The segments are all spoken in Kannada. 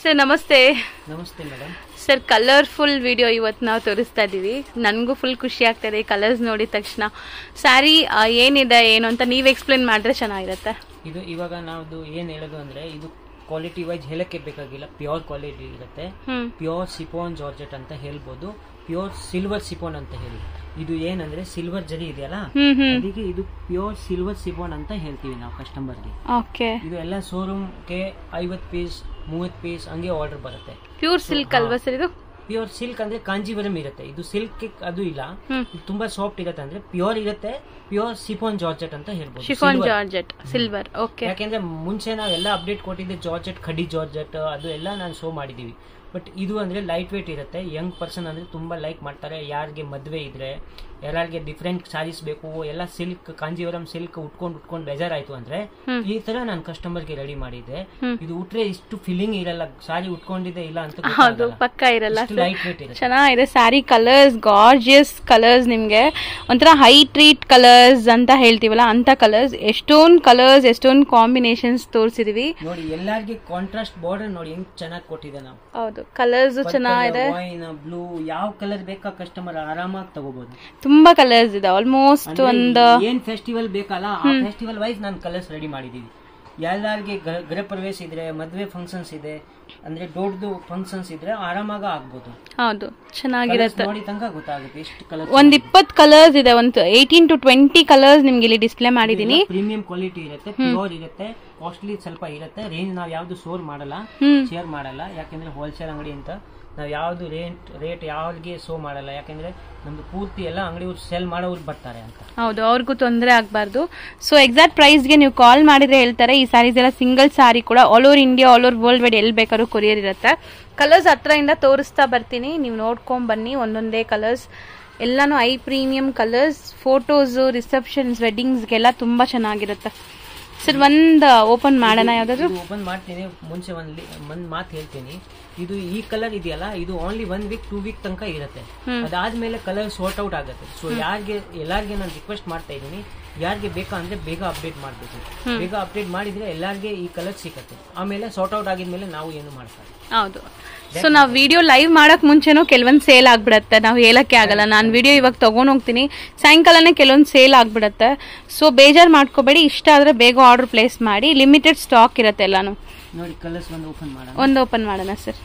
ಸರ್ ನಮಸ್ತೆ ನಮಸ್ತೆ ಮೇಡಮ್ ಸರ್ ಕಲರ್ಫುಲ್ ವಿಡಿಯೋ ಇವತ್ತು ನಾವು ತೋರಿಸ್ತಾ ಇದ್ದೀವಿ ನನಗೂ ಫುಲ್ ಖುಷಿ ಆಗ್ತಾ ಈ ಕಲರ್ಸ್ ನೋಡಿದ ತಕ್ಷಣ ಸ್ಯಾರಿ ಏನಿದೆ ಏನು ಅಂತ ನೀವು ಎಕ್ಸ್ಪ್ಲೇನ್ ಮಾಡಿದ್ರೆ ಚೆನ್ನಾಗಿರುತ್ತೆ ಇದು ಇವಾಗ ನಾವು ಏನು ಹೇಳೋದು ಅಂದ್ರೆ ಇದು ಕ್ವಾಲಿಟಿ ವೈಸ್ ಹೇಳಕ್ಕೆ ಬೇಕಾಗಿಲ್ಲ ಪ್ಯೂರ್ ಕ್ವಾಲಿಟಿ ಇರುತ್ತೆ ಹ್ಮ್ ಪ್ಯೂರ್ ಸಿಪೋನ್ ಜಾರ್ಜೆಟ್ ಅಂತ ಹೇಳ್ಬೋದು ಪ್ಯೂರ್ ಸಿಲ್ವರ್ ಸಿಪೋನ್ ಅಂತ ಹೇಳಿ ಇದು ಏನಂದ್ರೆ ಸಿಲ್ವರ್ ಜರಿ ಇದೆಯಲ್ಲ ಹ್ಮ್ ಹ್ಮ್ ಅದಕ್ಕೆ ಇದು ಪ್ಯೂರ್ ಸಿಲ್ವರ್ ಸಿಪೋನ್ ಅಂತ ಹೇಳ್ತೀವಿ ನಾವು ಕಸ್ಟಮರ್ಗೆ ಓಕೆ ಇದು ಎಲ್ಲ ಶೋರೂಮ್ಗೆ ಐವತ್ತು ಪೀಸ್ ಮೂವತ್ತು ಪೀಸ್ ಹಂಗೆ ಆರ್ಡರ್ ಬರುತ್ತೆ ಪ್ಯೂರ್ ಸಿಲ್ಕ್ ಅಲ್ವಾ ಸರ್ ಇದು ಪ್ಯೂರ್ ಸಿಲ್ಕ್ ಅಂದ್ರೆ ಕಾಂಜೀವರಂ ಇರುತ್ತೆ ಇದು ಸಿಲ್ಕ್ ಅದು ಇಲ್ಲ ಹ್ಮ್ ಇದು ತುಂಬಾ ಸಾಫ್ಟ್ ಇರುತ್ತೆ ಅಂದ್ರೆ ಪ್ಯೂರ್ ಇರುತ್ತೆ ಪ್ಯೂರ್ ಸಿಫೋನ್ ಜಾರ್ಜೆಟ್ ಅಂತ ಹೇಳ್ಬೋದು chiffon Silver. Georgette silver okay ಯಾಕೆಂದ್ರೆ ಮುಂಚೆ ನಾವೆಲ್ಲ ಅಪ್ಡೇಟ್ ಕೊಟ್ಟಿದ್ದೆ ಜಾರ್ಜೆಟ್ ಖಡಿ ಜಾರ್ಜೆಟ್ ಅದು ಎಲ್ಲ ನಾನು ಶೋ ಮಾಡಿದೀವಿ ಬಟ್ ಇದು ಅಂದ್ರೆ ಲೈಟ್ ವೇಟ್ ಇರುತ್ತೆ ಯಂಗ್ ಪರ್ಸನ್ ಅಂದ್ರೆ ತುಂಬಾ ಲೈಕ್ ಮಾಡ್ತಾರೆ ಯಾರಿಗೆ ಮದ್ವೆ ಇದ್ರೆ ಯಾರಿಗೆ ಡಿಫ್ರೆಂಟ್ ಸಾರೀಸ್ ಬೇಕು ಎಲ್ಲ ಸಿಲ್ಕ್ ಕಾಂಜೀವರಂ ಸಿಲ್ಕ್ ಉಟ್ಕೊಂಡು ಉಟ್ಕೊಂಡು ಬೇಜಾರಾಯ್ತು ಅಂದ್ರೆ ಹ್ಮ್. ಈ ತರ ನಾನು ಕಸ್ಟಮರ್ಗೆ ರೆಡಿ ಮಾಡಿದ್ದೆ ಹ್ಮ್. ಇದು ಉಟ್ರೆ ಇಷ್ಟು ಫೀಲಿಂಗ್ ಇರಲ್ಲ ಸಾರಿ ಉಟ್ಕೊಂಡಿದೆ ಇಲ್ಲ ಅಂತ ಹೌದು ಪಕ್ಕ ಇರಲ್ಲ ಸರ್ ಲೈಟ್ ವೇಟ್ ಇರುತ್ತೆ ಚೆನ್ನಾಗಿದೆ ಸ್ಯಾರಿ ಕಲರ್ಸ್ ಗಾರ್ಜಿಯಸ್ ಕಲರ್ಸ್ ನಿಮಗೆ ಒಂಥರ ಹೈ ಟ್ರೀಟ್ ಕಲರ್ಸ್ ಅಂತ ಹೇಳ್ತೀವಲ್ಲ ಅಂತ ಕಲರ್ಸ್ ಎಷ್ಟೊಂದು ಕಲರ್ಸ್ ಎಷ್ಟೊಂದು ಕಾಂಬಿನೇಷನ್ಸ್ ತೋರಿಸಿದೀವಿ ನೋಡಿ ಎಲ್ಲಾರ್ಗೆ ಕಾಂಟ್ರಾಸ್ಟ್ ಬಾರ್ಡರ್ ನೋಡಿ ಹೆಂಗ್ ಚೆನ್ನಾಗಿ ಕೊಟ್ಟಿದೆ ನಾವು ಹೌದು ಕಲರ್ಸ್ ಚೆನ್ನಾಗಿದೆ ವೈನ್ ಬ್ಲೂ ಯಾವ ಕಲರ್ ಬೇಕಾ ಕಸ್ಟಮರ್ ಆರಾಮಾಗಿ ತಗೋಬಹುದು ತುಂಬಾ ಕಲರ್ಸ್ ಇದೆ ಆಲ್ಮೋಸ್ಟ್ ಒಂದು ಏನ್ ಫೆಸ್ಟಿವಲ್ ಬೇಕಲ್ಲ ಆ ಫೆಸ್ಟಿವಲ್ ವೈಸ್ ನಾನು ಕಲರ್ಸ್ ರೆಡಿ ಮಾಡಿದೀವಿ ಎಲ್ಲಾರ್ಗೆ ಗ- ಗೃಹ ಪ್ರವೇಶ ಇದ್ರೆ ಮದ್ವೆ ಫಂಕ್ಷನ್ಸ್ ಇದೆ ಅಂದ್ರೆ ದೊಡ್ಡದು ಫಂಕ್ಷನ್ಸ್ ಇದ್ರೆ ಆರಾಮಾಗ ಆಗ್ಬೋದು ಹೌದು ಚೆನ್ನಾಗಿರುತ್ತೆ ನೋಡಿ ತನಕ ಗೊತ್ತಾಗುತ್ತೆ ಎಷ್ಟು ಕಲರ್ ಒಂದ್ ಇಪ್ಪತ್ ಕಲರ್ಸ್ ಇದೆ ಒಂದು ಏಯ್ಟೀನ್ ಟು ಟ್ವೆಂಟಿ ಕಲರ್ಸ್ ನಿಮ್ಗೆ ಇಲ್ಲಿ ಡಿಸ್ಪ್ಲೇ ಮಾಡಿದೀನಿ ಪ್ರೀಮಿಯಂ ಕ್ವಾಲಿಟಿ ಇರುತ್ತೆ ಪ್ಯೂರ್ ಇರುತ್ತೆ ಕಾಸ್ಟ್ಲಿ ಸ್ವಲ್ಪ ಇರುತ್ತೆ ರೇಂಜ್ ನಾವ್ ಯಾವ್ದು ಶೋರ್ ಮಾಡಲ್ಲ ಹ್ಮ್ ಶೇರ್ ಮಾಡಲ್ಲ ಯಾಕೆಂದ್ರೆ ಹೋಲ್ಸೇಲ್ ಅಂಗಡಿ ಅಂತ ನಾವು ಯಾವ್ದು ರೇಟ್ ರೇಟ್ ಯಾವ್ರಿಗೆ ಶೋ ಮಾಡಲ್ಲ ಯಾಕೆಂದ್ರೆ ನಮ್ದು ಪೂರ್ತಿ ಎಲ್ಲ ಅಂಗಡಿ ಸೆಲ್ ಮಾಡೋರು ಬರ್ತಾರೆ ಅಂತ ಹೌದು ಅವ್ರಿಗೂ ತೊಂದರೆ ಆಗಬಾರ್ದು ಸೊ ಎಕ್ಸಾಕ್ಟ್ ಪ್ರೈಸ್ಗೆ ನೀವು ಕಾಲ್ ಮಾಡಿದ್ರೆ ಹೇಳ್ತಾರೆ ಈ ಸ್ಯಾರೀಸ್ ಎಲ್ಲ ಸಿಂಗಲ್ ಸಾರಿ ಕೂಡ all over India all over world wide ಎಲ್ಲಿ ಬೇಕಾದ್ರೂ ಕೊರಿಯರ್ ಇರುತ್ತೆ ಕಲರ್ಸ್ ಹತ್ರದಿಂದ ತೋರಿಸ್ತಾ ಬರ್ತೀನಿ ನೀವು ನೋಡ್ಕೊಂಡ್ ಬನ್ನಿ ಒಂದೊಂದೇ ಕಲರ್ಸ್ ಎಲ್ಲಾನು I premium colours photos receptions ವೆಡ್ಡಿಂಗ್ಸ್ಗೆಲ್ಲ ತುಂಬಾ ಚೆನ್ನಾಗಿರುತ್ತೆ ಸರ್ ಒಂದು ಓಪನ್ ಮಾಡೋಣ ಯಾವ್ದಾದ್ರು ಓಪನ್ ಮಾಡ್ತೀನಿ ಮುಂಚೆ ಒಂದ್ ಒಂದ್ ಮಾತು ಹೇಳ್ತೀನಿ ಇದು ಈ ಕಲರ್ ಇದೆಯಲ್ಲ ಇದು only one week two week ತನಕ ಇರುತ್ತೆ ಅದಾದ್ಮೇಲೆ ಕಲರ್ ಸಾರ್ಟ್ ಔಟ್ ಆಗುತ್ತೆ ಸೊ ಯಾರಿಗೆ ಎಲ್ಲಾರ್ಗೆ ನಾನು ರಿಕ್ವೆಸ್ಟ್ ಮಾಡ್ತಾ ಇದ್ದೀನಿ ಯಾರಿಗೆ ಬೇಕಾ ಅಂದ್ರೆ ಬೇಗ ಅಪ್ಡೇಟ್ ಮಾಡ್ಬೇಕು ಬೇಗ ಅಪ್ಡೇಟ್ ಮಾಡಿದ್ರೆ ಎಲ್ಲಾರ್ಗೆ ಈ ಕಲರ್ ಸಿಗುತ್ತೆ ಆಮೇಲೆ ಸಾರ್ಟ್ ಔಟ್ ಆಗಿದ್ಮೇಲೆ ನಾವು ಏನು ಮಾಡ್ತಾರೆ ಹೌದು ಸೊ ನಾವು ವಿಡಿಯೋ ಲೈವ್ ಮಾಡಕ್ ಮುಂಚೆನೂ ಕೆಲವೊಂದು ಸೇಲ್ ಆಗ್ಬಿಡತ್ತೆ ನಾವು ಹೇಳಕ್ಕೆ ಆಗಲ್ಲ ನಾನು ವಿಡಿಯೋ ಇವಾಗ ತಗೊಂಡ್ ಹೋಗ್ತೀನಿ ಸಾಯಂಕಾಲನೇ ಕೆಲವೊಂದು ಸೇಲ್ ಆಗ್ಬಿಡತ್ತೆ ಸೊ ಬೇಜಾರ್ ಮಾಡ್ಕೋಬೇಡಿ ಇಷ್ಟ ಆದ್ರೆ ಬೇಗ ಆರ್ಡರ್ ಪ್ಲೇಸ್ ಮಾಡಿ ಲಿಮಿಟೆಡ್ ಸ್ಟಾಕ್ ಇರುತ್ತೆ ಎಲ್ಲಾನು ನೋಡಿ ಕಲರ್ಸ್ ಒಂದು ಓಪನ್ ಮಾಡೋಣ ಒಂದು ಓಪನ್ ಮಾಡೋಣ ಸರ್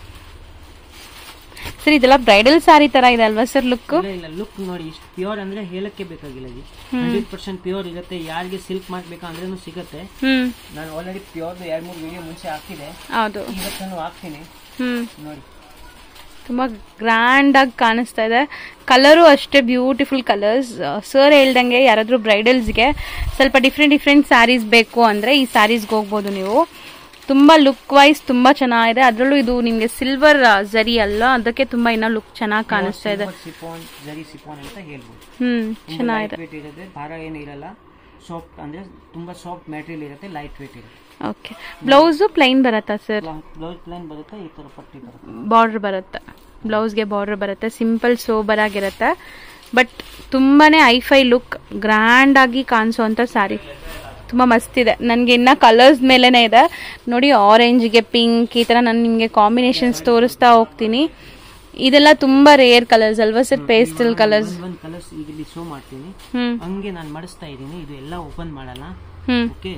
ಸರ್ ಇದೆಲ್ಲ ಬ್ರೈಡಲ್ ಸಾರಿ ತರ ಇದೆ ಅಲ್ವಾ ಸರ್ ಲುಕ್ ಇಲ್ಲ ಇಲ್ಲ ಲುಕ್ ನೋಡಿ ಇಷ್ಟು ಪ್ಯೂರ್ ಅಂದ್ರೆ ಹೇಳಕ್ಕೆ ಬೇಕಾಗಿಲ್ಲ ಇದು ಹಂಡ್ರೆಡ್ ಪರ್ಸೆಂಟ್ ಪ್ಯೂರ್ ಇರುತ್ತೆ ಯಾರಿಗೆ ಸಿಲ್ಕ್ ಮಾಡ್ಬೇಕಾ ಅಂದ್ರೂ ಸಿಗುತ್ತೆ ಹ್ಮ್ ನಾನು ಆಲ್ರೆಡಿ ಪ್ಯೂರ್ ಎರಡ್ ಮೂರು ವಿಡಿಯೋ ಮುಂಚೆ ಹಾಕಿದೆ ಹೌದು ಇವತ್ತು ನಾನು ಹಾಕ್ತೀನಿ ಹ್ಮ್ ನೋಡಿ ತುಂಬಾ ಗ್ರ್ಯಾಂಡ್ ಆಗಿ ಕಾಣಿಸ್ತಾ ಇದೆ ಕಲರು ಅಷ್ಟೇ ಬ್ಯೂಟಿಫುಲ್ ಕಲರ್ಸ್ ಸರ್ ಹೇಳ್ದಂಗೆ ಯಾರಾದ್ರೂ ಬ್ರೈಡಲ್ಸ್ಗೆ ಸ್ವಲ್ಪ ಡಿಫ್ರೆಂಟ್ ಡಿಫ್ರೆಂಟ್ ಸ್ಯಾರೀಸ್ ಬೇಕು ಅಂದ್ರೆ ಈ ಸ್ಯಾರೀಸ್ಗೆ ಹೋಗ್ಬೋದು ನೀವು ತುಂಬಾ ಲುಕ್ ವೈಸ್ ತುಂಬಾ ಚೆನ್ನಾಗಿದೆ ಅದರಲ್ಲೂ ಇದು ನಿಮ್ಗೆ ಸಿಲ್ವರ್ ಜರಿ ಅಲ್ಲ ಅದಕ್ಕೆ ತುಂಬಾ ಇನ್ನ ಲುಕ್ ಚೆನ್ನಾಗಿ ಕಾಣಿಸ್ತಾ ಇದೆ ಸಿಫೋನ್ ಜರಿ ಸಿಫೋನ್ ಅಂತ ಹೇಳ್ಬೋದು ಹ್ಮ್ ತುಂಬಾ ಚೆನ್ನಾಗಿದೆ ಲೈಟ್ ವೇಟ್ ಇರುತ್ತೆ ಭಾರ ಏನು ಇರಲ್ಲ ಸಾಫ್ಟ್ ಅಂದ್ರೆ ತುಂಬಾ ಸಾಫ್ಟ್ ಮೆಟೀರಿಯಲ್ ಇರುತ್ತೆ ಲೈಟ್ ವೇಟ್ ಇರುತ್ತೆ ಓಕೆ ಬ್ಲೌಸು ಪ್ಲೈನ್ ಬರತ್ತಾ ಸರ್ ಬ್ಲೌಸ್ ಪ್ಲೈನ್ ಬರುತ್ತೆ ಈ ತರ ಪಟ್ಟಿ ಬರುತ್ತೆ ಬಾರ್ಡರ್ ಬರುತ್ತೆ ಬ್ಲೌಸ್ಗೆ ಬಾರ್ಡರ್ ಬರುತ್ತೆ ಸಿಂಪಲ್ ಸೋಬರ್ ಆಗಿರುತ್ತೆ ಬಟ್ ತುಂಬಾನೇ ಐಫೈ ಲುಕ್ ಗ್ರ್ಯಾಂಡ್ ಆಗಿ ಕಾಣಿಸೋವಂಥ ಸ್ಯಾರಿ ತುಂಬ ಮಸ್ತ್ ಇದೆ ನನಗೆ ಇನ್ನ ಕಲರ್ಸ್ ಮೇಲೆನೇ ಇದೆ ನೋಡಿ ಆರೆಂಜ್ಗೆ ಪಿಂಕ್ ಈ ಥರ ನಾನು ನಿಮಗೆ ಕಾಂಬಿನೇಷನ್ಸ್ ತೋರಿಸ್ತಾ ಹೋಗ್ತೀನಿ ಇದೆಲ್ಲ ತುಂಬಾ ರೇರ್ ಕಲರ್ಸ್ ಅಲ್ವಾ ಸರ್ ಪೇಸ್ಟಲ್ ಕಲರ್ಸ್ ಒಂದ್ ಒಂದ್ ಕಲರ್ಸ್ ಈಗ ಇಲ್ಲಿ ಶೋ ಮಾಡ್ತೀನಿ ಹ್ಮ್ ಹಂಗೆ ನಾನು ಮಾಡಿಸ್ತಾ ಇದ್ದೀನಿ ಇದು ಎಲ್ಲ ಓಪನ್ ಮಾಡಲ್ಲ ಹ್ಮ್ ಓಕೆ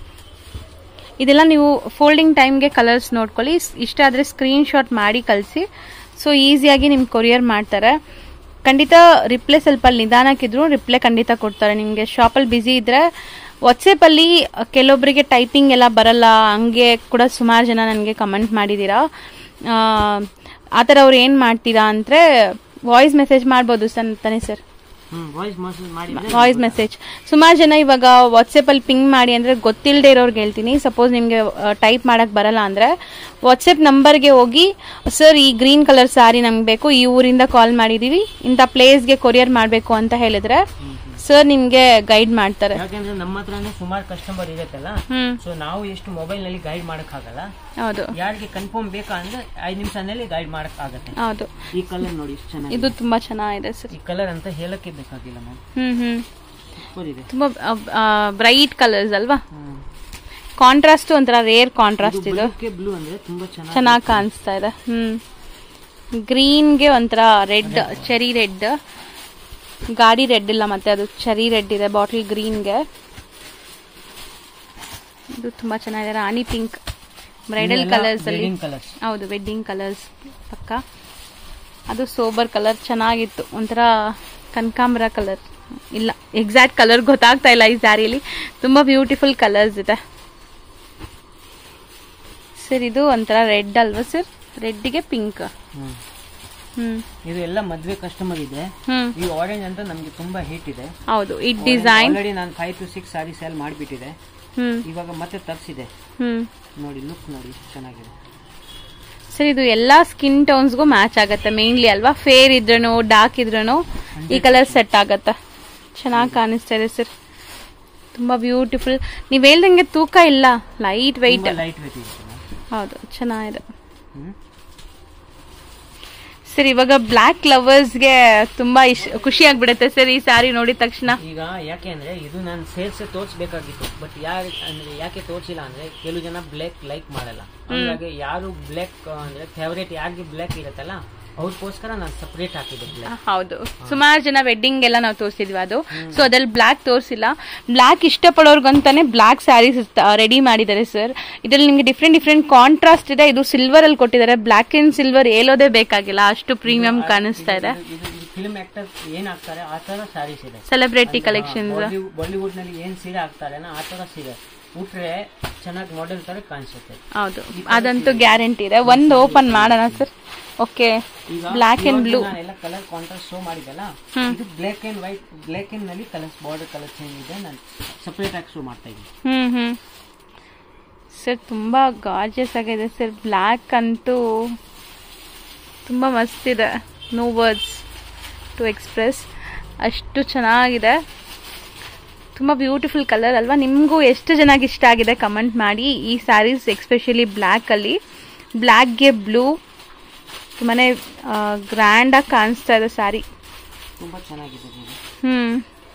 ಇದೆಲ್ಲ ನೀವು ಫೋಲ್ಡಿಂಗ್ ಟೈಮ್ಗೆ ಕಲರ್ಸ್ ನೋಡ್ಕೊಳ್ಳಿ ಸ್- ಇಷ್ಟ ಆದರೆ ಸ್ಕ್ರೀನ್ ಶಾಟ್ ಮಾಡಿ ಕಳಿಸಿ ಸೊ ಈಸಿಯಾಗಿ ನಿಮ್ಗೆ ಕೊರಿಯರ್ ಮಾಡ್ತಾರೆ ಖಂಡಿತ ರಿಪ್ಲೈ ಸ್ವಲ್ಪ ನಿಧಾನಕ್ಕಿದ್ರು ರಿಪ್ಲೈ ಖಂಡಿತ ಕೊಡ್ತಾರೆ ನಿಮಗೆ ಶಾಪಲ್ಲಿ ಬ್ಯುಸಿ ಇದ್ರೆ ವಾಟ್ಸಪ್ಪಲ್ಲಿ ಕೆಲವೊಬ್ಬರಿಗೆ ಟೈಪಿಂಗ್ ಎಲ್ಲ ಬರಲ್ಲ ಹಂಗೆ ಕೂಡ ಸುಮಾರು ಜನ ನನಗೆ ಕಮೆಂಟ್ ಮಾಡಿದ್ದೀರಾ ಆ, ಆ ಥರ ಅವ್ರು ಏನು ಮಾಡ್ತೀರಾ ಅಂದರೆ ವಾಯ್ಸ್ ಮೆಸೇಜ್ ಮಾಡ್ಬೋದು ಸರ್ ತಾನೇ ಸರ್ ಹ್ಮ್ ವಾಯ್ಸ್ ಮೆಸೇಜ್ ಮಾಡಿದ್ರೆ ವಾಯ್ಸ್ ಮೆಸೇಜ್ ಸುಮಾರು ಜನ ಇವಾಗ ವಾಟ್ಸಪ್ ಅಲ್ಲಿ ಪಿಂಗ್ ಮಾಡಿ ಅಂದ್ರೆ ಗೊತ್ತಿಲ್ಲದೆ ಇರೋರ್ಗೆ ಹೇಳ್ತೀನಿ ಸಪೋಸ್ ನಿಮ್ಗೆ ಟೈಪ್ ಮಾಡಕ್ ಬರಲ್ಲ ಅಂದ್ರೆ ವಾಟ್ಸಪ್ ನಂಬರ್ಗೆ ಹೋಗಿ ಸರ್ ಈ ಗ್ರೀನ್ ಕಲರ್ ಸಾರಿ ನಮ್ಗೆ ಬೇಕು ಈ ಊರಿಂದ ಕಾಲ್ ಮಾಡಿದೀವಿ ಇಂಥ ಪ್ಲೇಸ್ಗೆ ಕೊರಿಯರ್ ಮಾಡಬೇಕು ಅಂತ ಹೇಳಿದ್ರೆ ಸರ್ ನಿಮ್ಗೆ ಗೈಡ್ ಮಾಡ್ತಾರೆ ಯಾಕೆಂದ್ರೆ ನಮ್ಮ ಹತ್ರನೇ ಸುಮಾರು ಕಸ್ಟಮರ್ ಇರುತ್ತಲ್ಲ ಹ್ಮ್ ಸೊ ನಾವು ಎಷ್ಟು ಮೊಬೈಲ್ ನಲ್ಲಿ ಗೈಡ್ ಮಾಡಕ್ ಆಗಲ್ಲ ಹೌದು ಯಾರಿಗೆ ಕನ್ಫರ್ಮ್ ಬೇಕಾ ಅಂದ್ರೆ ಐದ್ ನಿಮಿಷದಲ್ಲಿ ಗೈಡ್ ಮಾಡಕ್ ಆಗತ್ತೆ ಹೌದು ಈ ಕಲರ್ ನೋಡಿ ಎಷ್ಟು ಚೆನ್ನಾಗಿ ಇದು ತುಂಬಾ ಚೆನ್ನಾಗಿದೆ ಸರ್ ಈ ಕಲರ್ ಅಂತ ಹೇಳಕ್ಕೆ ಬೇಕಾಗಿಲ್ಲ ಮ್ಯಾಮ್ ಹ್ಮ್ ಹ್ಮ್ ಸೂಪರ್ ಇದೆ ತುಂಬಾ ಬ್ರೈಟ್ ಕಲರ್ಸ್ ಅಲ್ವಾ ಹ್ಮ್ ಕಾಂಟ್ರಾಸ್ಟ್ ಒಂಥರ ರೇರ್ ಕಾಂಟ್ರಾಸ್ಟ್ ಇದು ಬ್ಲೂ ಅಂದ್ರೆ ತುಂಬಾ ಚೆನ್ನಾಗಿ ಚೆನ್ನಾಗಿ ಕಾಣಿಸ್ತಾ ಇದೆ ಹ್ಮ್ ಗ್ರೀನ್ಗೆ ಒಂಥರ ರೆಡ್ ಚೆರಿ ರೆಡ್ ಗಾಡಿ ರೆಡ್ ಇಲ್ಲ ಮತ್ತೆ ಅದು ಚೆರಿ ರೆಡ್ ಇದೆ ಬಾಟಲ್ ಗ್ರೀನ್ಗೆ ಇದು ತುಂಬಾ ಚೆನ್ನಾಗಿದೆ ರಾಣಿ ಪಿಂಕ್ ಬ್ರೈಡಲ್ ಕಲರ್ಸ್ ಅಲ್ಲಿ ಕಲರ್ಸ್ ಹೌದು ವೆಡ್ಡಿಂಗ್ ಕಲರ್ಸ್ ಪಕ್ಕ ಅದು ಸೋಬರ್ ಕಲರ್ ಚೆನ್ನಾಗಿತ್ತು ಒಂಥರ ಕನಕಾಂಬರ ಕಲರ್ ಇಲ್ಲ ಎಕ್ಸಾಕ್ಟ್ ಕಲರ್ ಗೊತ್ತಾಗ್ತಾ ಇಲ್ಲ ಈ ಸ್ಯಾರಿಲಿ ತುಂಬಾ ಬ್ಯೂಟಿಫುಲ್ ಕಲರ್ಸ್ ಇದೆ ಸರ್ ಇದು ಒಂಥರ ರೆಡ್ ಅಲ್ವಾ ಸರ್ ರೆಡ್ಗೆ ಪಿಂಕ್ ಹ್ಮ್ ಹ್ಮ್ ಇದು ಎಲ್ಲ ಮದ್ವೆ ಕಸ್ಟಮರ್ ಇದೆ ಹ್ಮ್ ಈ ಆರೆಂಜ್ ಅಂತ ನಮ್ಗೆ ತುಂಬಾ ಹಿಟ್ ಇದೆ ಹೌದು ಈ ಡಿಸೈನ್ ಆಲ್ರೆಡಿ ನಾನು five two six sari sale ಮಾಡಿಬಿಟ್ಟಿದೆ ಹ್ಮ್ ಇವಾಗ ಮತ್ತೆ ತರಿಸಿದೆ ಹ್ಮ್ ನೋಡಿ ಲುಕ್ ನೋಡಿ ಎಷ್ಟು ಚೆನ್ನಾಗಿದೆ ಸರ್ ಇದು ಎಲ್ಲಾ ಸ್ಕಿನ್ ಟೋನ್ಸ್ಗೂ ಮ್ಯಾಚ್ ಆಗತ್ತೆ ಮೇನ್ಲಿ ಅಲ್ವಾ ಫೇರ್ ಇದ್ರೂ ಡಾರ್ಕ್ ಇದ್ರೂ ಈ ಕಲರ್ ಸೆಟ್ ಆಗತ್ತೆ ಚೆನ್ನಾಗಿ ಕಾಣಿಸ್ತಾ ಇದೆ ಸರ್ ತುಂಬಾ ಬ್ಯೂಟಿಫುಲ್ ನೀವ್ ಹೇಳ್ದಂಗೆ ತೂಕ ಇಲ್ಲ ಲೈಟ್ ವೆಯ್ಟ್ ಲೈಟ್ ವೇಟ್ ಇದೆ ಹೌದು ಚೆನ್ನಾಗಿದೆ ಹ್ಮ್ ಸರ್ ಇವಾಗ ಬ್ಲ್ಯಾಕ್ ಲವರ್ಸ್ಗೆ ತುಂಬಾ ಇಷ್ಟ ಖುಷಿ ಆಗ್ಬಿಡುತ್ತೆ ಸರ್ ಈ ಸ್ಯಾರಿ ನೋಡಿದ ತಕ್ಷಣ ಈಗ ಯಾಕೆ ಅಂದ್ರೆ ಇದು ನಾನು ಸೇರ್ಸ್ ತೋರಿಸ್ಬೇಕಾಗಿತ್ತು ಬಟ್ ಯಾರು ಅಂದ್ರೆ ಯಾಕೆ ತೋರಿಸಿಲ್ಲ ಅಂದ್ರೆ ಕೆಲವು ಜನ ಬ್ಲ್ಯಾಕ್ ಲೈಕ್ ಮಾಡಲ್ಲ ಹಂಗಾಗಿ ಯಾರು ಬ್ಲ್ಯಾಕ್ ಅಂದ್ರೆ ಫೇವರೇಟ್ ಯಾರಿಗೆ ಬ್ಲ್ಯಾಕ್ ಇರುತ್ತಲ್ಲ ಅವ್ರಿಗೋಸ್ಕರ ನಾನು ಸಪ್ರೇಟ್ ಹಾಕಿದ್ದೆ ಬ್ಲ್ಯಾಕ್ ಹೌದು ಸುಮಾರು ಜನ ವೆಡ್ಡಿಂಗ್ ಎಲ್ಲ ನಾವು ತೋರಿಸಿದ್ವಿ ಅದು ಸೊ ಅದ್ರಲ್ಲಿ ಬ್ಲ್ಯಾಕ್ ತೋರಿಸಿಲ್ಲ ಬ್ಲ್ಯಾಕ್ ಇಷ್ಟಪಡೋರ್ಗಂತಾನೆ ಬ್ಲ್ಯಾಕ್ ಸ್ಯಾರೀಸ್ ರೆಡಿ ಮಾಡಿದ್ದಾರೆ ಸರ್ ಇದ್ರಲ್ಲಿ ನಿಮ್ಗೆ ಡಿಫ್ರೆಂಟ್ ಡಿಫ್ರೆಂಟ್ ಕಾಂಟ್ರಾಸ್ಟ್ ಇದೆ ಇದು ಸಿಲ್ವರ್ ಅಲ್ಲಿ ಕೊಟ್ಟಿದ್ದಾರೆ ಬ್ಲ್ಯಾಕ್ ಅಂಡ್ ಸಿಲ್ವರ್ ಹೇಳೋದೇ ಬೇಕಾಗಿಲ್ಲ ಅಷ್ಟು ಪ್ರೀಮಿಯಂ ಕಾಣಿಸ್ತಾ ಇದೆ ಇದು ಫಿಲ್ಮ್ ಆಕ್ಟರ್ ಏನ್ ಆಗ್ತಾರೆ ಆ ತರ ಸ್ಯಾರೀಸ್ ಇದೆ ಸೆಲೆಬ್ರಿಟಿ ಕಲೆಕ್ಷನ್ಸ್ ಬಾಲಿವುಡ್ ನಲ್ಲಿ ಏನ್ ಸೀರೆ ಹಾಕ್ತಾರೆ ಆ ತರ ಸೀರೆ ಉಟ್ರೆ ಚೆನ್ನಾಗಿ ಮಾಡೆಲ್ ತರ ಕಾಣಿಸುತ್ತೆ ಹೌದು ಅದಂತೂ ಗ್ಯಾರಂಟಿ ಇದೆ ಒಂದು ಓಪನ್ ಮಾಡೋಣ ಸರ್ ಓಕೆ ಈಗ ಬ್ಲ್ಯಾಕ್ ಅಂಡ್ ಬ್ಲೂ ನಾನೆಲ್ಲ ಕಲರ್ ಕಾಂಟ್ರಾಸ್ಟ್ ಶೋ ಮಾಡಿದಲ್ಲ ಇದು black and white black and ನಲ್ಲಿ ಕಲರ್ಸ್ ಬಾರ್ಡರ್ ಕಲರ್ ಚೇಂಜ್ ಇದೆ ನಾನು ಸಪರೇಟ್ ಆಗಿ ಶೋ ಮಾಡ್ತಾ ಇದ್ದೀನಿ ಹ್ಮ್ ಹ್ಮ್ ಸರ್ ತುಂಬಾ ಗಾರ್ಜಿಯಸ್ ಆಗಿದೆ ಸರ್ ಬ್ಲ್ಯಾಕ್ ಅಂತೂ ತುಂಬಾ ಮಸ್ತ್ ಇದೆ ನೋ ವರ್ಡ್ಸ್ ಟು ಎಕ್ಸ್ಪ್ರೆಸ್ ಅಷ್ಟು ಚೆನ್ನಾಗಿದೆ ತುಂಬ ಬ್ಯೂಟಿಫುಲ್ ಕಲರ್ ಅಲ್ವಾ ನಿಮಗೂ ಎಷ್ಟು ಜನಕ್ಕೆ ಇಷ್ಟ ಆಗಿದೆ ಕಮೆಂಟ್ ಮಾಡಿ ಈ ಸ್ಯಾರೀಸ್ ಎಕ್ಸ್ಪೆಷಲಿ ಬ್ಲ್ಯಾಕಲ್ಲಿ ಬ್ಲ್ಯಾಕ್ಗೆ ಬ್ಲೂ ತುಂಬಾ ಗ್ರ್ಯಾಂಡಾಗಿ ಕಾಣಿಸ್ತಾ ಇದೆ ಸ್ಯಾರಿ ತುಂಬಾ ಚೆನ್ನಾಗಿದೆ ಇದು. ಹ್ಮ್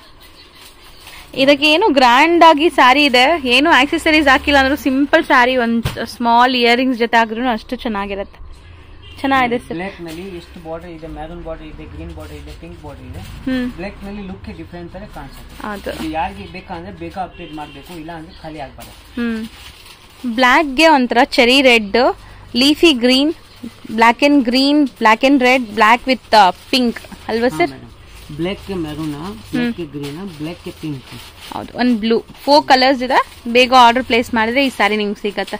ಇದಕ್ಕೆ ಏನು ಗ್ರ್ಯಾಂಡ್ ಆಗಿ ಸ್ಯಾರಿ ಇದೆ ಏನು ಆಕ್ಸೆಸರೀಸ್ ಹಾಕಿಲ್ಲ ಅಂದ್ರೂ ಸಿಂಪಲ್ ಸ್ಯಾರಿ ಒಂದು ಸ್ಮಾಲ್ ಇಯರಿಂಗ್ಸ್ ಜೊತೆ ಆದ್ರೂ ಅಷ್ಟು ಚೆನ್ನಾಗಿರುತ್ತೆ ಚೆನ್ನಾಗಿದೆ ಸರ್ ಬ್ಲ್ಯಾಕ್ ನಲ್ಲಿ ಎಷ್ಟು ಬಾರ್ಡರ್ ಇದೆ ಮ್ಯಾರೂನ್ ಬಾರ್ಡರ್ ಇದೆ ಗ್ರೀನ್ ಬಾರ್ಡರ್ ಇದೆ ಪಿಂಕ್ ಬಾರ್ಡರ್ ಇದೆ ಹ್ಮ್ ಬ್ಲ್ಯಾಕ್ ನಲ್ಲಿ ಲುಕ್ ಡಿಫ್ರೆಂಟ್ ತರ ಕಾಣಿಸುತ್ತೆ ಹೌದು ಇದು ಯಾರಿಗೆ ಬೇಕಂದ್ರೆ ಬೇಗ ಅಪ್ಡೇಟ್ ಮಾಡಬೇಕು ಇಲ್ಲ ಅಂದ್ರೆ ಖಾಲಿ ಆಗ್ಬಾರ್ದು ಹ್ಮ್ ಬ್ಲ್ಯಾಕ್ಗೆ ಒಂಥರ cherry red leafy green black and green black and red black with pink ಅಲ್ವಾ ಸರ್ ಬ್ಲ್ಯಾಕ್ ಗೆ ಮೆರೂನ್ ಬ್ಲ್ಯಾಕ್ ಗೆ ಗ್ರೀನ್ ಬ್ಲ್ಯಾಕ್ ಗೆ ಪಿಂಕ್ ಹೌದು ಒಂದು ಬ್ಲೂ ಫೋರ್ ಕಲರ್ಸ್ ಇದೆ ಬೇಗ ಆರ್ಡರ್ ಪ್ಲೇಸ್ ಮಾಡಿದ್ರೆ ಈ ಸ್ಯಾರಿ ನಿಮ್ಗೆ ಸಿಗತ್ತೆ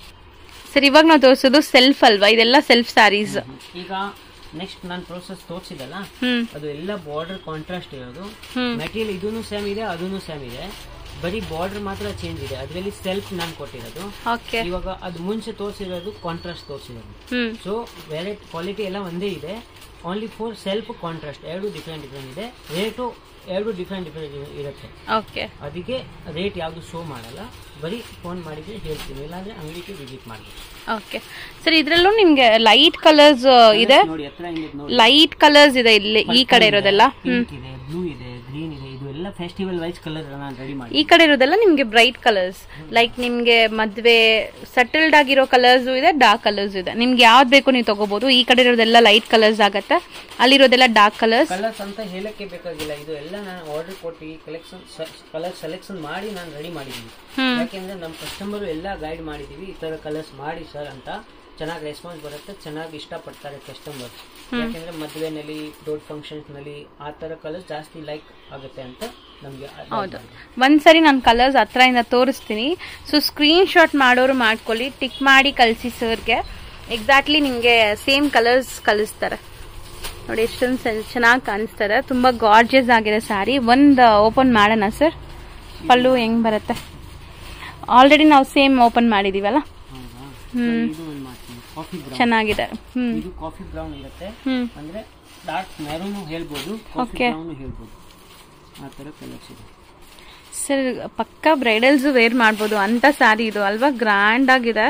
ಸರ್ ಇವಾಗ ನಾವು ತೋರಿಸೋದು ಸೆಲ್ಫ್ ಅಲ್ವಾ ಇದೆಲ್ಲ ಸೆಲ್ಫ್ ಸ್ಯಾರೀಸ್ ಈಗ ನೆಕ್ಸ್ಟ್ ನಾನು ಪ್ರೋಸೆಸ್ ತೋರಿಸಿದಲ್ಲ ಹ್ಮ್ ಅದು ಎಲ್ಲ ಬಾರ್ಡರ್ ಕಾಂಟ್ರಾಸ್ಟ್ ಇರೋದು ಹ್ಮ್ ಮೆಟೀರಿಯಲ್ ಇದೂ ಸೇಮ್ ಇದೆ ಅದೂ ಸೇಮ್ ಇದೆ ಬರೀ ಬಾರ್ಡರ್ ಮಾತ್ರ ಚೇಂಜ್ ಇದೆ ಅದರಲ್ಲಿ ಸೆಲ್ಫ್ ನಾನು ಕೊಟ್ಟಿರೋದು ಓಕೆ ಇವಾಗ ಅದು ಮುಂಚೆ ತೋರಿಸಿರೋದು ಕಾಂಟ್ರಾಸ್ಟ್ ತೋರಿಸಿರೋದು ಹ್ಮ್ ಸೊ ವೆರೈಟಿ ಕ್ವಾಲಿಟಿ ಎಲ್ಲ ಒಂದೇ ಇದೆ ಓನ್ಲಿ ಫಾರ್ ಸೆಲ್ಫ್ ಕಾಂಟ್ರಾಸ್ಟ್ ಎರಡು ಡಿಫ್ರೆಂಟ್ ಡಿಫ್ರೆಂಟ್ ಇದೆ ರೇಟು ಎರಡು ಡಿಫ್ರೆಂಟ್ ಡಿಫ್ರೆಂಟ್ ಇರುತ್ತೆ ಓಕೆ ಅದಕ್ಕೆ ರೇಟ್ ಯಾವುದು ಶೋ ಮಾಡಲ್ಲ ಬರೀ ಫೋನ್ ಮಾಡಿದ್ರೆ ಹೇಳ್ತೀನಿ ಇಲ್ಲಾಂದ್ರೆ ಅಂಗಡಿಗೆ ವಿಸಿಟ್ ಮಾಡಬೇಕು ಓಕೆ ಸರ್ ಇದ್ರಲ್ಲೂ ನಿಮ್ಗೆ ಲೈಟ್ ಕಲರ್ಸ್ ಇದೆ ನೋಡಿ ಹತ್ರ ಹಿಂಗೆ ನೋಡಿ ಲೈಟ್ ಕಲರ್ಸ್ ಇದೆ ಇಲ್ಲಿ ಈ ಕಡೆ ಇರೋದೆಲ್ಲ ಹ್ಮ್ ಪಿಂಕ್ ಇದೆ ಬ್ಲೂ ಇದೆ ಗ್ರೀನ್ ಇದೆ ಇದು ಎಲ್ಲ ಫೆಸ್ಟಿವಲ್ ವೈಸ್ ಕಲರ್ ನಾನು ರೆಡಿ ಮಾಡಿ ಈ ಕಡೆ ಇರೋದೆಲ್ಲ ನಿಮ್ಗೆ ಬ್ರೈಟ್ ಕಲರ್ಸ್ ಲೈಕ್ ನಿಮ್ಗೆ ಮದ್ವೆ ಸಟಲ್ಡ್ ಆಗಿರೋ ಕಲರ್ಸ್ ಇದೆ ಡಾರ್ಕ್ ಕಲರ್ಸ್ ಇದೆ ನಿಮ್ಗೆ ಯಾವ್ದು ಬೇಕು ನೀವು ತಗೋಬಹುದು ಈ ಕಡೆ ಇರೋದೆಲ್ಲ ಲೈಟ್ ಕಲರ್ಸ್ ಆಗತ್ತೆ ಅಲ್ಲಿರೋದೆಲ್ಲ ಡಾರ್ಕ್ ಕಲರ್ಸ್ ಕಲರ್ಸ್ ಅಂತ ಹೇಳಕ್ಕೆ ಬೇಕಾಗಿಲ್ಲ ಇದು ಎಲ್ಲ ನಾನು ಆರ್ಡರ್ ಕೊಟ್ಟು ಕಲೆಕ್ಷನ್ ಕಲರ್ ಸೆಲೆಕ್ಷನ್ ಮಾಡಿ ನಾನು ರೆಡಿ ಮಾಡಿದ್ದೀನಿ ಹ್ಮ್ ಯಾಕೆಂದ್ರೆ ನಮ್ಮ ಕಸ್ಟಮರ್ ಎಲ್ಲ ಗೈಡ್ ಮಾಡಿದೀವಿ ಈ ತರ ಕಲರ್ಸ್ ಮಾಡಿ ಸರ್ ಅಂತ ಚೆನ್ನಾಗಿ ರೆಸ್ಪಾನ್ಸ್ ಬರುತ್ತೆ ಚೆನ್ನಾಗಿ ಇಷ್ಟಪಡ್ತಾರೆ ಕಸ್ಟಮರ್ ಯಾಕೆಂದ್ರೆ ಮದುವೆನಲ್ಲಿ ದೊಡ್ಡ ಫಂಕ್ಷನ್ಸ್ ನಲ್ಲಿ ಆ ತರ ಕಲರ್ಸ್ ಜಾಸ್ತಿ ಲೈಕ್ ಆಗುತ್ತೆ ಅಂತ ನಮ್ಗೆ ಅದ್ ಹೌದು ಒಂದ್ಸರಿ ನಾನು ಕಲರ್ಸ್ ಹತ್ರದಿಂದ ತೋರಿಸ್ತೀನಿ ಸೊ ಸ್ಕ್ರೀನ್ ಶಾಟ್ ಮಾಡೋರು ಮಾಡ್ಕೊಳ್ಳಿ ಟಿಕ್ ಮಾಡಿ ಕಳಿಸಿ ಸರ್ಗೆ ಎಕ್ಸಾಕ್ಟ್ಲಿ ನಿಮಗೆ ಸೇಮ್ ಕಲರ್ಸ್ ಕಳಿಸ್ತಾರೆ ನೋಡಿ ಎಷ್ಟೊಂದು ಚೆನ್ನಾಗಿ ಕಾಣಿಸ್ತಾರೆ ತುಂಬ ಗಾರ್ಜಿಯಸ್ ಆಗಿದೆ ಸ್ಯಾರಿ ಒಂದು ಓಪನ್ ಮಾಡೋಣ ಸರ್ ಪಲ್ಲು ಹೆಂಗ್ ಬರುತ್ತೆ ಆಲ್ರೆಡಿ ನಾವು ಸೇಮ್ ಓಪನ್ ಮಾಡಿದೀವಲ್ಲ ಹೌದಾ ಹ್ಮ್. ಇದು ಒಂದು ಮಾಡ್ತೀನಿ ಕಾಫಿ ಬ್ರೌನ್ ಚೆನ್ನಾಗಿದೆ ಹ್ಮ್ ಇದು ಕಾಫಿ ಬ್ರೌನ್ ಇರುತ್ತೆ ಹ್ಮ್ ಅಂದ್ರೆ ಡಾರ್ಕ್ ಮೆರೂನ್ ಹೇಳ್ಬೋದು ಕಾಫಿ Okay. ಬ್ರೌನ್ ಹೇಳ್ಬೋದು ಆ ತರ ಕಲರ್ಸ್ ಇದೆ ಸರ್ ಪಕ್ಕ ಬ್ರೈಡಲ್ಸ್ ವೇರ್ ಮಾಡ್ಬೋದು ಅಂತ ಸ್ಯಾರಿ ಇದು ಅಲ್ವಾ ಗ್ರ್ಯಾಂಡ್ ಆಗಿದೆ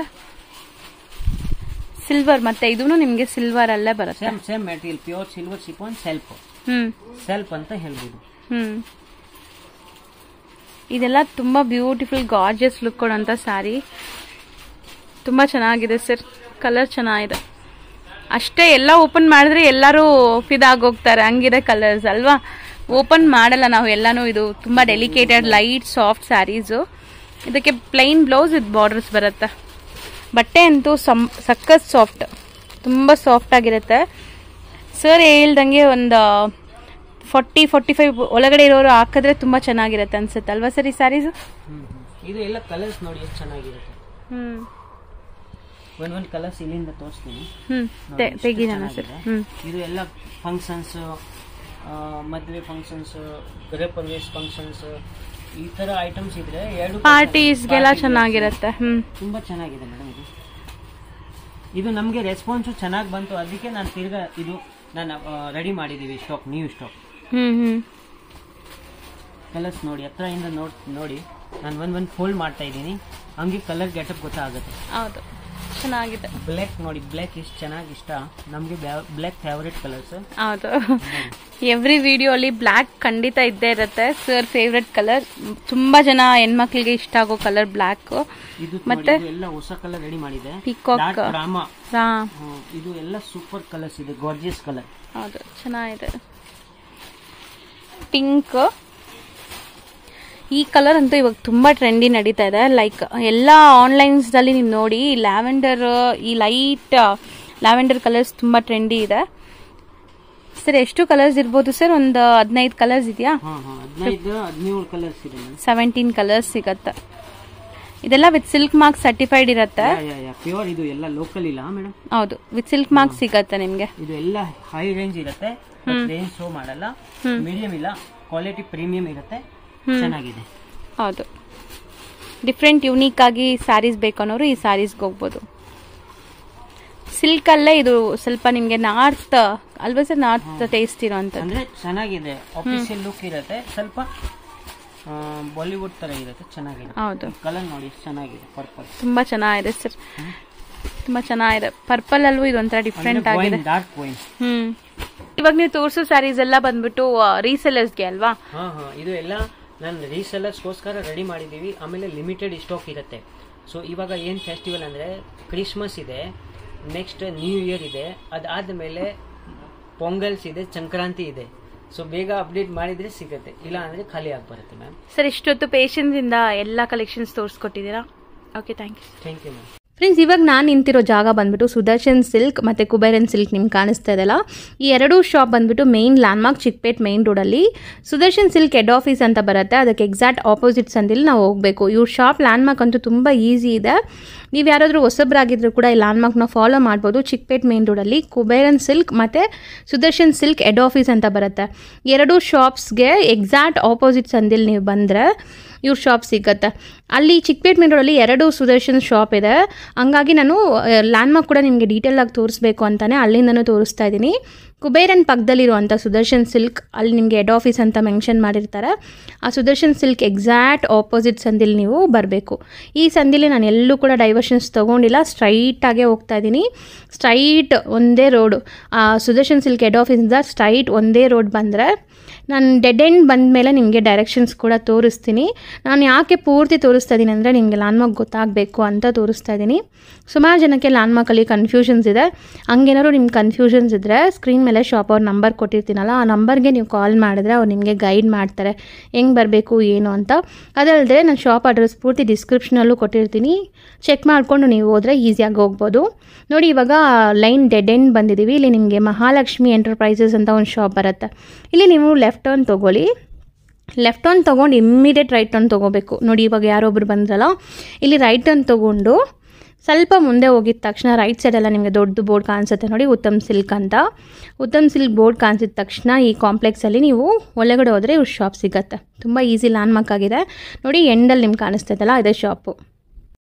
ಸಿಲ್ವರ್ ಮತ್ತೆ ಇದೂ ನಿಮ್ಗೆ ಸಿಲ್ವರ್ ಅಲ್ಲೇ ಬರುತ್ತೆ same same material pure silver chiffon self hmm self ಅಂತ ಹೇಳ್ಬೋದು ಹ್ಮ್ ಇದೆಲ್ಲ ತುಂಬ ಬ್ಯೂಟಿಫುಲ್ ಗಾರ್ಜಿಯಸ್ ಲುಕ್ ಕೊಡೋಂಥ ಸ್ಯಾರಿ ತುಂಬ ಚೆನ್ನಾಗಿದೆ ಸರ್ ಕಲರ್ ಚೆನ್ನಾಗಿದೆ ಅಷ್ಟೇ ಎಲ್ಲ ಓಪನ್ ಮಾಡಿದ್ರೆ ಎಲ್ಲರೂ ಫಿದಾಗೋಗ್ತಾರೆ ಹಂಗಿದೆ ಕಲರ್ಸ್ ಅಲ್ವಾ ಓಪನ್ ಮಾಡಲ್ಲ ನಾವು ಎಲ್ಲಾನು ಇದು ತುಂಬ ಡೆಲಿಕೇಟೆಡ್ ಲೈಟ್ ಸಾಫ್ಟ್ ಸ್ಯಾರೀಸು ಇದಕ್ಕೆ ಪ್ಲೈನ್ ಬ್ಲೌಸ್ ಇದು ಬಾರ್ಡರ್ಸ್ ಬರುತ್ತೆ ಬಟ್ಟೆ ಅಂತೂ ಸಮ್ ಸಖತ್ ಸಾಫ್ಟ್ ತುಂಬ ಸಾಫ್ಟ್ ಆಗಿರುತ್ತೆ ಸರ್ ಹೇಳ್ದಂಗೆ ಒಂದು ಫಾರ್ಟಿ ಫಾರ್ಟಿ ಫೈವ್ ಒಳಗಡೆ ಇರೋರು ಹಾಕಿದ್ರೆ ತುಂಬ ಚೆನ್ನಾಗಿರುತ್ತೆ ಅನ್ಸುತ್ತೆ ಅಲ್ವಾ ಸರ್ ಈ ಸ್ಯಾರೀಸು ಹ್ಮ್ ಹ್ಮ್. ಇದು ಎಲ್ಲ ಕಲರ್ಸ್ ನೋಡಿ ಎಷ್ಟು ಚೆನ್ನಾಗಿರುತ್ತೆ ಹ್ಞೂ ಒಂದ್ ಒಂದ್ ಕಲರ್ಸ್ ಇಲ್ಲಿಂದ ತೋರಿಸ್ತೀನಿ ಹ್ಞೂ ನೋಡಿ, ಎಷ್ಟು ತೆಗಿದಾನ ಸರ್ ಚೆನ್ನಾಗಿದೆ. ಹ್ಞೂ ಇದು ಎಲ್ಲ ಫಂಕ್ಷನ್ಸ್ ಮದುವೆ ಫಂಕ್ಷನ್ಸ್ ಗೃಹ ಪ್ರವೇಶ ಫಂಕ್ಷನ್ಸ್ ಈ ತರ ಐಟಮ್ಸ್ ಇದ್ರೆ ಎರಡು ಪಾರ್ಟೀಸ್ಗೆಲ್ಲ party ಚೆನ್ನಾಗಿರುತ್ತೆ ಹ್ಞೂ ತುಂಬಾ ಚೆನ್ನಾಗಿದೆ ಮೇಡಮ್ ಇದು ಇದು ನಮಗೆ ರೆಸ್ಪಾನ್ಸು ಚೆನ್ನಾಗಿ ಬಂತು ಅದಕ್ಕೆ ನಾನು ತಿರ್ಗಾ ಇದು ನಾನು ರೆಡಿ ಮಾಡಿದ್ದೀವಿ ಸ್ಟಾಕ್ ನ್ಯೂ ಸ್ಟಾಕ್ ಹ್ಞೂ ಹ್ಞೂ ಕಲರ್ಸ್ ನೋಡಿ ಹತ್ರದಿಂದ ನೋಡ್ ನೋಡಿ ನಾನು ಒಂದ್ ಒಂದು ಫೋಲ್ಡ್ ಮಾಡ್ತಾ ಇದ್ದೀನಿ ಹಂಗೆ ಕಲರ್ ಗೆಟಪ್ ಗೊತ್ತಾಗುತ್ತೆ ಹೌದು ಚೆನ್ನಾಗಿದೆ ಬ್ಲ್ಯಾಕ್ ನೋಡಿ ಬ್ಲ್ಯಾಕ್ ಇಷ್ಟು ಚೆನ್ನಾಗಿ ಇಷ್ಟ ನಮಗೆ ಬ್ಲ್ಯಾಕ್ ಫೇವ್ರೆಟ್ ಕಲರ್ಸ್ ಹೌದು ಎವ್ರಿ ವಿಡಿಯೋ ಅಲ್ಲಿ ಬ್ಲ್ಯಾಕ್ ಖಂಡಿತ ಇದ್ದೇ ಇರುತ್ತೆ ಸರ್ ಫೇವ್ರೆಟ್ ಕಲರ್ ತುಂಬಾ ಜನ ಹೆಣ್ಮಕ್ಳಿಗೆ ಇಷ್ಟ ಆಗೋ ಕಲರ್ ಬ್ಲ್ಯಾಕ್ ಇದು ಮತ್ತೆ? ನೋಡಿ, ಇದು ಎಲ್ಲ ಹೊಸ ಕಲರ್ ರೆಡಿ ಮಾಡಿದೆ Peacock. Dark drama. ಹಾ ಹ್ಮ್, ಇದು ಎಲ್ಲ ಸೂಪರ್ ಕಲರ್ಸ್ ಇದೆ ಗಾರ್ಜಿಯಸ್ ಕಲರ್ ಹೌದು ಚೆನ್ನಾಗಿದೆ ಪಿಂಕ್ ಈ ಕಲರ್ ಅಂತೂ ಇವಾಗ ತುಂಬಾ ಟ್ರೆಂಡಿ ನಡೀತಾ ಇದೆ ಲೈಕ್ ಎಲ್ಲ ಆನ್ಲೈನ್ಸ್ ಅಲ್ಲಿ ನೀವು ನೋಡಿ ಲ್ಯಾವೆಂಡರ್ ಈ ಲೈಟ್ ಲ್ಯಾವೆಂಡರ್ ಕಲರ್ಸ್ ತುಂಬಾ ಟ್ರೆಂಡಿ ಇದೆ ಸರ್ ಎಷ್ಟು ಕಲರ್ಸ್ ಇರ್ಬೋದು ಸರ್ ಒಂದು ಹದಿನೈದು ಕಲರ್ಸ್ ಇದೆಯಾ ಹಾ ಹಾ ಹದಿನೈದು ಹದಿನೇಳು ಕಲರ್ಸ್ ಇದೆ ಮೇಡಮ್ ಸೆವೆಂಟೀನ್ ಕಲರ್ಸ್ ಸಿಗತ್ತೆ ಇದೆಲ್ಲ ವಿತ್ ಸಿಲ್ಕ್ ಮಾರ್ಕ್ ಸರ್ಟಿಫೈಡ್ ಇರತ್ತೆ ಪ್ಯೂರ್ ಇದು ಎಲ್ಲ ಲೋಕಲ್ ಇಲ್ಲ ಮೇಡಮ್ ಹೌದು ವಿತ್ ಸಿಲ್ಕ್ ಮಾರ್ಕ್ ಸಿಗತ್ತೆ ನಿಮ್ಗೆ ಇದು ಎಲ್ಲ ಹೈ ರೇಂಜ್ ಇರುತ್ತೆ ರೇಂಜ್ ಶೋ ಮಾಡಲ್ಲ ಮೀಡಿಯಂ ಇಲ್ಲ ಕ್ವಾಲಿಟಿ ಪ್ರೀಮಿಯಂ ಇರುತ್ತೆ ಚೆನ್ನಾಗಿದೆ ಹೌದು ಡಿಫ್ರೆಂಟ್ ಯುನೀಕ್ ಆಗಿ ಸ್ಯಾರೀಸ್ ಬೇಕು ಅನ್ನೋರು ಈ ಸ್ಯಾರೀಸ್ಗೆ ಹೋಗ್ಬೋದು ಸಿಲ್ಕ್ ಅಲ್ಲೇ ಇದು ಸ್ವಲ್ಪ ನಿಮ್ಗೆ ನಾರ್ತ್ ಅಲ್ವಾ ಸರ್ ನಾರ್ತ್ ಟೇಸ್ಟ್ ಇರೋಂಥದ್ದು ಅಂದ್ರೆ ಚೆನ್ನಾಗಿದೆ ಆಫೀಸಿಯಲ್ ಲುಕ್ ಇರುತ್ತೆ ಸ್ವಲ್ಪ ಬಾಲಿವುಡ್ ತರ ಇರುತ್ತೆ ಚೆನ್ನಾಗಿದೆ ಹೌದು ಕಲರ್ ನೋಡಿ ಎಷ್ಟು ಚೆನ್ನಾಗಿದೆ ಪರ್ಪಲ್ ತುಂಬಾ ಚೆನ್ನಾಗಿದೆ ಸರ್ ತುಂಬಾ ಚೆನ್ನಾಗಿದೆ ಪರ್ಪಲ್ ಅಲ್ಲೂ ಇದೊಂಥರ ಡಿಫ್ರೆಂಟ್ ಆಗಿದೆ ಡಾರ್ಕ್ ವೈನ್ ಹ್ಮ್ ಇವಾಗ ನೀವು ತೋರಿಸೋ ಸ್ಯಾರೀಸ್ ಎಲ್ಲ ಬಂದ್ಬಿಟ್ಟು ರೀಸೆಲರ್ಸ್ಗೆ ಅಲ್ವಾ ಹಾ ಹಾ ಇದು ಎಲ್ಲ ನಾನು ರೀಸೆಲ್ಲರ್ಸ್ಗೋಸ್ಕರ ರೆಡಿ ಮಾಡಿದ್ದೀವಿ ಆಮೇಲೆ ಲಿಮಿಟೆಡ್ ಸ್ಟಾಕ್ ಇರುತ್ತೆ ಸೊ ಇವಾಗ ಏನು ಫೆಸ್ಟಿವಲ್ ಅಂದರೆ ಕ್ರಿಸ್ಮಸ್ ಇದೆ ನೆಕ್ಸ್ಟ್ ನ್ಯೂ ಇಯರ್ ಇದೆ ಅದಾದಮೇಲೆ ಪೊಂಗಲ್ಸ್ ಇದೆ ಸಂಕ್ರಾಂತಿ ಇದೆ ಸೊ ಬೇಗ ಅಪ್ಡೇಟ್ ಮಾಡಿದರೆ ಸಿಗುತ್ತೆ ಇಲ್ಲ ಅಂದರೆ ಖಾಲಿ ಆಗಿ ಬರುತ್ತೆ ಮ್ಯಾಮ್ ಸರ್ ಇಷ್ಟೊತ್ತು ಪೇಷನ್ಸ್ ಇಂದ ಎಲ್ಲ ಕಲೆಕ್ಷನ್ಸ್ ತೋರಿಸ್ಕೊಟ್ಟಿದ್ದೀರಾ okay thank you thank you ma'am friends ಇವಾಗ ನಾನು ನಿಂತಿರೋ ಜಾಗ ಬಂದ್ಬಿಟ್ಟು ಸುದರ್ಶನ್ ಸಿಲ್ಕ್ ಮತ್ತು ಕುಬೇರನ್ ಸಿಲ್ಕ್ ನಿಮ್ಗೆ ಕಾಣಿಸ್ತಾ ಇದೆಯಲ್ಲ ಈ ಎರಡೂ ಶಾಪ್ ಬಂದ್ಬಿಟ್ಟು ಮೇನ್ ಲ್ಯಾಂಡ್ಮಾರ್ಕ್ ಚಿಕ್ಪೇಟ್ ಮೇನ್ ರೋಡಲ್ಲಿ ಸುದರ್ಶನ್ ಸಿಲ್ಕ್ ಹೆಡ್ ಆಫೀಸ್ ಅಂತ ಬರುತ್ತೆ ಅದಕ್ಕೆ ಎಕ್ಸಾಕ್ಟ್ ಆಪೋಸಿಟ್ ಸಂದಿಲ್ಲಿ ನಾವು ಹೋಗಬೇಕು ಇವ್ರ ಶಾಪ್ ಲ್ಯಾಂಡ್ಮಾರ್ಕ್ ಅಂತೂ ತುಂಬ ಈಸಿ ಇದೆ ನೀವು ಯಾರಾದರೂ ಹೊಸಬ್ರಾಗಿದ್ರು ಕೂಡ ಈ ಲ್ಯಾಂಡ್ಮಾರ್ಕ್ನ ಫಾಲೋ ಮಾಡ್ಬೋದು ಚಿಕ್ಪೇಟ್ ಮೇನ್ ರೋಡಲ್ಲಿ ಕುಬೇರನ್ ಸಿಲ್ಕ್ ಮತ್ತು ಸುದರ್ಶನ್ ಸಿಲ್ಕ್ ಹೆಡ್ ಆಫೀಸ್ ಅಂತ ಬರುತ್ತೆ ಎರಡೂ ಶಾಪ್ಸ್ಗೆ ಎಕ್ಸಾಕ್ಟ್ ಆಪೋಸಿಟ್ ಸಂದಿಲ್ಲಿ ನೀವು ಬಂದರೆ ಇವ್ರ ಶಾಪ್ ಸಿಗುತ್ತೆ ಅಲ್ಲಿ ಚಿಕ್ಕಪೇಟ್ ಮೇನ್ ರೋಡಲ್ಲಿ ಎರಡು ಸುದರ್ಶನ್ ಶಾಪ್ ಇದೆ ಹಂಗಾಗಿ ನಾನು ಲ್ಯಾಂಡ್ಮಾರ್ಕ್ ಕೂಡ ನಿಮಗೆ ಡೀಟೇಲಾಗಿ ತೋರಿಸ್ಬೇಕು ಅಂತಾನೆ ಅಲ್ಲಿಂದನೂ ತೋರಿಸ್ತಾ ಇದ್ದೀನಿ ಕುಬೇರನ್ ಪಕ್ಕದಲ್ಲಿರುವಂಥ ಸುದರ್ಶನ್ ಸಿಲ್ಕ್ ಅಲ್ಲಿ ನಿಮಗೆ ಹೆಡ್ ಆಫೀಸ್ ಅಂತ ಮೆನ್ಷನ್ ಮಾಡಿರ್ತಾರೆ ಆ ಸುದರ್ಶನ್ ಸಿಲ್ಕ್ ಎಕ್ಸಾಕ್ಟ್ ಆಪೋಸಿಟ್ ಸಂದಿಲಿ ನೀವು ಬರಬೇಕು ಈ ಸಂದಿಲಿ ನಾನು ಎಲ್ಲೂ ಕೂಡ ಡೈವರ್ಷನ್ಸ್ ತೊಗೊಂಡಿಲ್ಲ ಸ್ಟ್ರೈಟಾಗೇ ಹೋಗ್ತಾ ಇದ್ದೀನಿ ಸ್ಟ್ರೈಟ್ ಒಂದೇ ರೋಡು ಆ ಸುದರ್ಶನ್ ಸಿಲ್ಕ್ ಹೆಡ್ ಆಫೀಸಿಂದ ಸ್ಟ್ರೈಟ್ ಒಂದೇ ರೋಡ್ ಬಂದರೆ ನಾನು ಡೆಡ್ ಎಂಡ್ ಬಂದ ಮೇಲೆ ನಿಮಗೆ ಡೈರೆಕ್ಷನ್ಸ್ ಕೂಡ ತೋರಿಸ್ತೀನಿ ನಾನು ಯಾಕೆ ಪೂರ್ತಿ ತೋರಿಸ್ತಾ ಇದ್ದೀನಿ ಅಂದರೆ ನಿಮಗೆ ಲ್ಯಾಂಡ್ಮಾರ್ಕ್ ಗೊತ್ತಾಗಬೇಕು ಅಂತ ತೋರಿಸ್ತಾ ಇದ್ದೀನಿ ಸುಮಾರು ಜನಕ್ಕೆ ಲ್ಯಾಂಡ್ಮಾರ್ಕಲ್ಲಿ ಕನ್ಫ್ಯೂಷನ್ಸ್ ಇದೆ ಹಂಗೇನಾದ್ರು ನಿಮ್ಗೆ ಕನ್ಫ್ಯೂಷನ್ಸ್ ಇದ್ದರೆ ಸ್ಕ್ರೀನ್ ಮೇಲೆ ಶಾಪ್ ಅವ್ರ ನಂಬರ್ ಕೊಟ್ಟಿರ್ತೀನಲ್ಲ ಆ ನಂಬರ್ಗೆ ನೀವು ಕಾಲ್ ಮಾಡಿದ್ರೆ ಅವ್ರು ನಿಮಗೆ ಗೈಡ್ ಮಾಡ್ತಾರೆ ಹೆಂಗೆ ಬರಬೇಕು ಏನು ಅಂತ ಅದಲ್ಲದೆ ನಾನು ಶಾಪ್ ಅಡ್ರೆಸ್ ಪೂರ್ತಿ ಡಿಸ್ಕ್ರಿಪ್ಷನಲ್ಲೂ ಕೊಟ್ಟಿರ್ತೀನಿ ಚೆಕ್ ಮಾಡಿಕೊಂಡು ನೀವು ಹೋದರೆ ಈಸಿಯಾಗಿ ಹೋಗ್ಬೋದು ನೋಡಿ ಇವಾಗ ಲೈನ್ ಡೆಡ್ ಎಂಡ್ ಬಂದಿದ್ದೀವಿ ಇಲ್ಲಿ ನಿಮಗೆ ಮಹಾಲಕ್ಷ್ಮಿ ಎಂಟರ್ಪ್ರೈಸಸ್ ಅಂತ ಒಂದು ಶಾಪ್ ಬರುತ್ತೆ ಇಲ್ಲಿ ನೀವು ಲೆಫ್ಟ್ ಟರ್ನ್ ತೊಗೊಳ್ಳಿ ಲೆಫ್ಟ್ ಟರ್ನ್ ತೊಗೊಂಡು ಇಮ್ಮಿಡಿಯೇಟ್ ರೈಟ್ ಟರ್ನ್ ತೊಗೋಬೇಕು ನೋಡಿ ಇವಾಗ ಯಾರೊಬ್ರು ಬಂದ್ರಲ್ಲ ಇಲ್ಲಿ ರೈಟ್ ಟರ್ನ್ ತೊಗೊಂಡು ಸ್ವಲ್ಪ ಮುಂದೆ ಹೋಗಿದ ತಕ್ಷಣ ರೈಟ್ ಸೈಡೆಲ್ಲ ನಿಮಗೆ ದೊಡ್ಡ ಬೋರ್ಡ್ ಕಾಣಿಸುತ್ತೆ ನೋಡಿ ಉತ್ತಮ್ ಸಿಲ್ಕ್ ಅಂತ ಉತ್ತಮ್ ಸಿಲ್ಕ್ ಬೋರ್ಡ್ ಕಾಣಿಸಿದ ತಕ್ಷಣ ಈ ಕಾಂಪ್ಲೆಕ್ಸಲ್ಲಿ ನೀವು ಒಳಗಡೆ ಹೋದರೆ ಇವ್ರ ಶಾಪ್ ಸಿಗತ್ತೆ ತುಂಬ ಈಸಿ ಲ್ಯಾಂಡ್ಮಾರ್ಕ್ ಆಗಿದೆ ನೋಡಿ ಎಂಡಲ್ಲಿ ನಿಮ್ಗೆ ಕಾಣಿಸ್ತೈತಲ್ಲ ಇದೇ ಶಾಪು